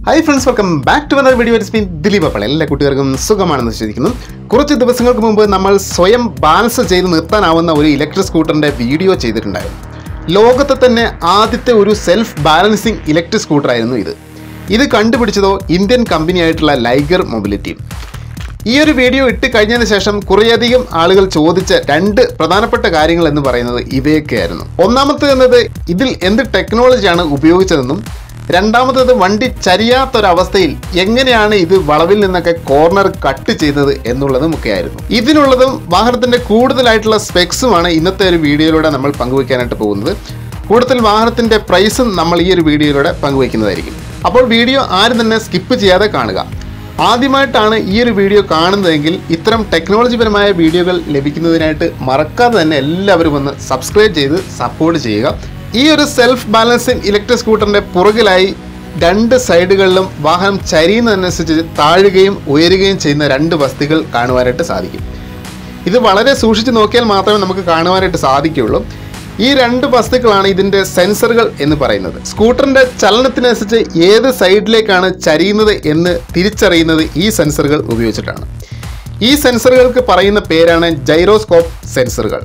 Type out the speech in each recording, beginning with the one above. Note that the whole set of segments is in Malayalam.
hi friends welcome back to another video it's me Dileep അപ്പോൾ എല്ലാ കുട്ടികൾക്കും സുഖമാണെന്ന് വിശ്വസിക്കുന്നു കുറച്ച് ദിവസങ്ങൾക്ക് മുമ്പ് നമ്മൾ സ്വയം ബാലൻസ് ചെയ്ത് നിർത്താനാവുന്ന ഒരു ഇലക്ട്രിക് സ്കൂട്ടറിൻ്റെ വീഡിയോ ചെയ്തിട്ടുണ്ടായിരുന്നു ലോകത്തെ തന്നെ ആദ്യത്തെ ഒരു സെൽഫ് ബാലൻസിങ് ഇലക്ട്രിക് സ്കൂട്ടറായിരുന്നു ഇത് ഇത് കണ്ടുപിടിച്ചതോ ഇന്ത്യൻ കമ്പനിയായിട്ടുള്ള ലൈഗർ മൊബിലിറ്റി ഈ ഒരു വീഡിയോ ഇട്ട് കഴിഞ്ഞതിന് ശേഷം കുറേയധികം ആളുകൾ ചോദിച്ച രണ്ട് പ്രധാനപ്പെട്ട കാര്യങ്ങൾ എന്ന് പറയുന്നത് ഇവയൊക്കെയായിരുന്നു ഒന്നാമത്തെ എന്നത് ഇതിൽ എന്ത് ടെക്നോളജിയാണ് ഉപയോഗിച്ചതെന്നും രണ്ടാമത്തേത് വണ്ടി ചരിയാത്തൊരവസ്ഥയിൽ എങ്ങനെയാണ് ഇത് വളവിൽ നിന്നൊക്കെ കോർണർ കട്ട് ചെയ്തത് എന്നുള്ളതും ഒക്കെ ആയിരുന്നു ഇതിനുള്ളതും വാഹനത്തിന്റെ കൂടുതലായിട്ടുള്ള സ്പെക്സുമാണ് ഇന്നത്തെ ഒരു വീഡിയോയിലൂടെ നമ്മൾ പങ്കുവയ്ക്കാനായിട്ട് പോകുന്നത് കൂടുതൽ വാഹനത്തിന്റെ പ്രൈസും നമ്മൾ ഈ ഒരു വീഡിയോയിലൂടെ പങ്കുവയ്ക്കുന്നതായിരിക്കും അപ്പോൾ വീഡിയോ ആരും തന്നെ സ്കിപ്പ് ചെയ്യാതെ കാണുക ആദ്യമായിട്ടാണ് ഈ ഒരു വീഡിയോ കാണുന്നതെങ്കിൽ ഇത്തരം ടെക്നോളജിപരമായ വീഡിയോകൾ ലഭിക്കുന്നതിനായിട്ട് മറക്കാതെ തന്നെ എല്ലാവരും ഒന്ന് സബ്സ്ക്രൈബ് ചെയ്ത് സപ്പോർട്ട് ചെയ്യുക ഈ ഒരു സെൽഫ് ബാലൻസിങ് ഇലക്ട്രിക് സ്കൂട്ടറിൻ്റെ പുറകിലായി രണ്ട് സൈഡുകളിലും വാഹനം ചരിയുന്നതനുസരിച്ച് താഴുകയും ഉയരുകയും ചെയ്യുന്ന രണ്ട് വസ്തുക്കൾ കാണുവാനായിട്ട് സാധിക്കും ഇത് വളരെ സൂക്ഷിച്ച് നോക്കിയാൽ മാത്രമേ നമുക്ക് കാണുവാനായിട്ട് സാധിക്കുകയുള്ളൂ ഈ രണ്ട് വസ്തുക്കളാണ് ഇതിൻ്റെ സെൻസറുകൾ എന്ന് പറയുന്നത് സ്കൂട്ടറിൻ്റെ ചലനത്തിനനുസരിച്ച് ഏത് സൈഡിലേക്കാണ് ചരിയുന്നത് എന്ന് തിരിച്ചറിയുന്നത് ഈ സെൻസറുകൾ ഉപയോഗിച്ചിട്ടാണ് ഈ സെൻസറുകൾക്ക് പറയുന്ന പേരാണ് ജൈറോസ്കോപ്പ് സെൻസറുകൾ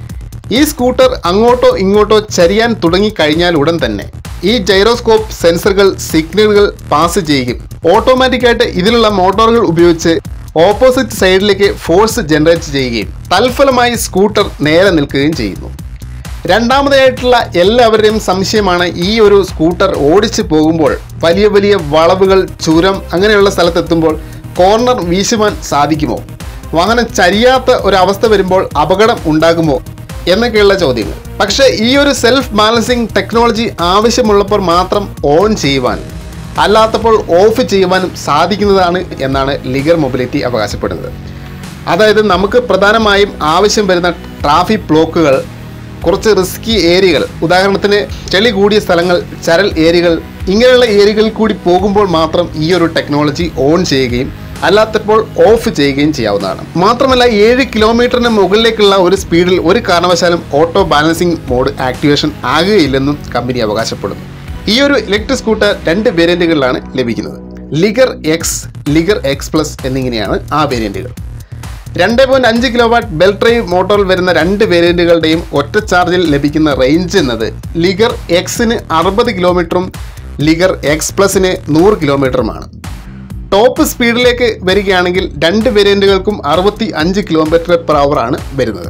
ഈ സ്കൂട്ടർ അങ്ങോട്ടോ ഇങ്ങോട്ടോ ചരിയാൻ തുടങ്ങിക്കഴിഞ്ഞാൽ ഉടൻ തന്നെ ഈ ജൈറോസ്കോപ്പ് സെൻസറുകൾ സിഗ്നലുകൾ പാസ് ചെയ്യുകയും ഓട്ടോമാറ്റിക്കായിട്ട് ഇതിലുള്ള മോട്ടോറുകൾ ഉപയോഗിച്ച് ഓപ്പോസിറ്റ് സൈഡിലേക്ക് ഫോഴ്സ് ജനറേറ്റ് ചെയ്യുകയും തൽഫലമായി സ്കൂട്ടർ നേരെ നിൽക്കുകയും ചെയ്യുന്നു രണ്ടാമതായിട്ടുള്ള എല്ലാവരുടെയും സംശയമാണ് ഈ ഒരു സ്കൂട്ടർ ഓടിച്ചു പോകുമ്പോൾ വലിയ വലിയ വളവുകൾ ചുരം അങ്ങനെയുള്ള സ്ഥലത്തെത്തുമ്പോൾ കോർണർ വീശുവാൻ സാധിക്കുമോ വാഹനം ചരിയാത്ത ഒരു അവസ്ഥ വരുമ്പോൾ അപകടം ഉണ്ടാകുമോ എന്നൊക്കെയുള്ള ചോദ്യങ്ങൾ പക്ഷേ ഈ ഒരു സെൽഫ് ബാലൻസിങ് ടെക്നോളജി ആവശ്യമുള്ളപ്പോൾ മാത്രം ഓൺ ചെയ്യുവാനും അല്ലാത്തപ്പോൾ ഓഫ് ചെയ്യുവാനും സാധിക്കുന്നതാണ് എന്നാണ് ലിഗർ മൊബിലിറ്റി അവകാശപ്പെടുന്നത് അതായത് നമുക്ക് പ്രധാനമായും ആവശ്യം വരുന്ന ട്രാഫിക് ബ്ലോക്കുകൾ കുറച്ച് റിസ്കി ഏരിയകൾ ഉദാഹരണത്തിന് ചെളി കൂടിയ സ്ഥലങ്ങൾ ചരൽ ഏരിയകൾ ഇങ്ങനെയുള്ള ഏരിയകളിൽ കൂടി പോകുമ്പോൾ മാത്രം ഈ ഒരു ടെക്നോളജി ഓൺ ചെയ്യുകയും അല്ലാത്തപ്പോൾ ഓഫ് ചെയ്യുകയും ചെയ്യാവുന്നതാണ് മാത്രമല്ല ഏഴ് കിലോമീറ്ററിന് മുകളിലേക്കുള്ള ഒരു സ്പീഡിൽ ഒരു കാരണവശാലും ഓട്ടോ ബാലൻസിംഗ് മോഡ് ആക്ടിവേഷൻ ആകുകയില്ലെന്നും കമ്പനി അവകാശപ്പെടുന്നു ഈ ഒരു ഇലക്ട്രിക് സ്കൂട്ടർ രണ്ട് വേരിയന്റുകളിലാണ് ലഭിക്കുന്നത് Liger X Liger X plus എന്നിങ്ങനെയാണ് ആ വേരിയന്റുകൾ രണ്ട് പോയിന്റ് അഞ്ച് കിലോ വാട്ട് ബെൽ ഡ്രൈവ് മോട്ടോറിൽ വരുന്ന രണ്ട് വേരിയന്റുകളുടെയും ഒറ്റ ചാർജിൽ ലഭിക്കുന്ന റേഞ്ച് എന്നത് ലിഗർ എക്സിന് അറുപത് കിലോമീറ്ററും ലിഗർ എക്സ് പ്ലസിന് നൂറ് കിലോമീറ്ററുമാണ് ടോപ്പ് സ്പീഡിലേക്ക് വരികയാണെങ്കിൽ രണ്ട് വേരിയന്റുകൾക്കും അറുപത്തി അഞ്ച് കിലോമീറ്റർ പെർ അവർ ആണ് വരുന്നത്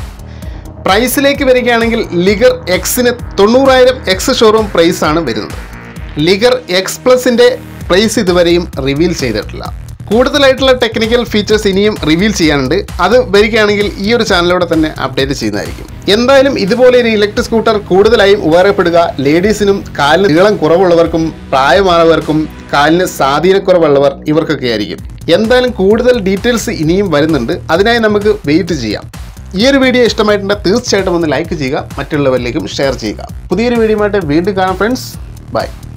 പ്രൈസിലേക്ക് വരികയാണെങ്കിൽ ലിഗർ എക്സിന് തൊണ്ണൂറായിരം എക്സ് ഷോറൂം പ്രൈസ് ആണ് വരുന്നത് ലിഗർ എക്സ് പ്ലസിൻ്റെ പ്രൈസ് ഇതുവരെയും റിവീൽ ചെയ്തിട്ടില്ല കൂടുതലായിട്ടുള്ള ടെക്നിക്കൽ ഫീച്ചേഴ്സ് ഇനിയും റിവീൽ ചെയ്യാനുണ്ട് അത് വരികയാണെങ്കിൽ ഈ ഒരു ചാനലിലൂടെ തന്നെ അപ്ഡേറ്റ് ചെയ്യുന്നതായിരിക്കും എന്തായാലും ഇതുപോലെ ഒരു ഇലക്ട്രിക് സ്കൂട്ടർ കൂടുതലായും ഉപകാരപ്പെടുക ലേഡീസിനും കാലിന് നീളം കുറവുള്ളവർക്കും പ്രായമായവർക്കും കാലിന് സ്വാധീനക്കുറവുള്ളവർ ഇവർക്കൊക്കെ ആയിരിക്കും എന്തായാലും കൂടുതൽ ഡീറ്റെയിൽസ് ഇനിയും വരുന്നുണ്ട് അതിനായി നമുക്ക് വെയിറ്റ് ചെയ്യാം ഈ ഒരു വീഡിയോ ഇഷ്ടമായിട്ടുണ്ടെങ്കിൽ തീർച്ചയായിട്ടും ഒന്ന് ലൈക്ക് ചെയ്യുക മറ്റുള്ളവരിലേക്കും ഷെയർ ചെയ്യുക പുതിയൊരു വീഡിയോ ആയിട്ട് വീണ്ടും കാണാം ഫ്രണ്ട്സ് ബൈ